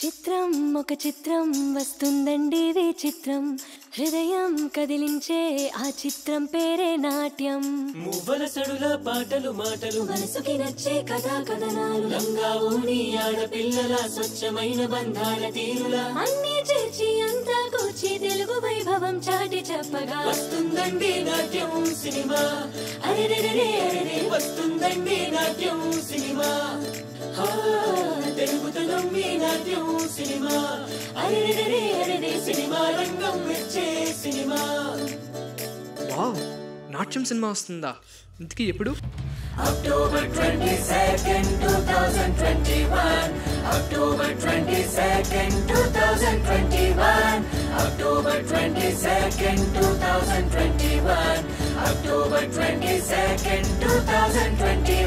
చిత్రం ఒక చిత్రం వస్తుందండి విచిత్రం హృదయం కదిలించే ఆ చిత్రం పేరే నాట్యం మువ్వల సడుల పాటలు మాటలు మనసుకి నచ్చే కథా కథనాలు లంగా ఊని ఆడపిల్లల స్వచ్ఛమైన బంధాల తీరులా అన్ని చేర్చి అంతా కూర్చి తెలుగు వైభవం చాటి చెప్పగా వస్తుందండి నాట్యం సినిమా అరెరెరెరే అరెరే వస్తుందండి నాట్యం సినిమా హా, తెలుగుతనం మీ నాట్యం సినిమా అరెరెరెరే అరెరే సినిమా రంగం మెచ్చే సినిమా వావ్ నాట్యం సినిమా వస్తుందా ఇంతకీ ఎప్పుడు October twenty second two thousand twenty one October twenty second two thousand twenty one October twenty second two thousand twenty one October twenty second two thousand twenty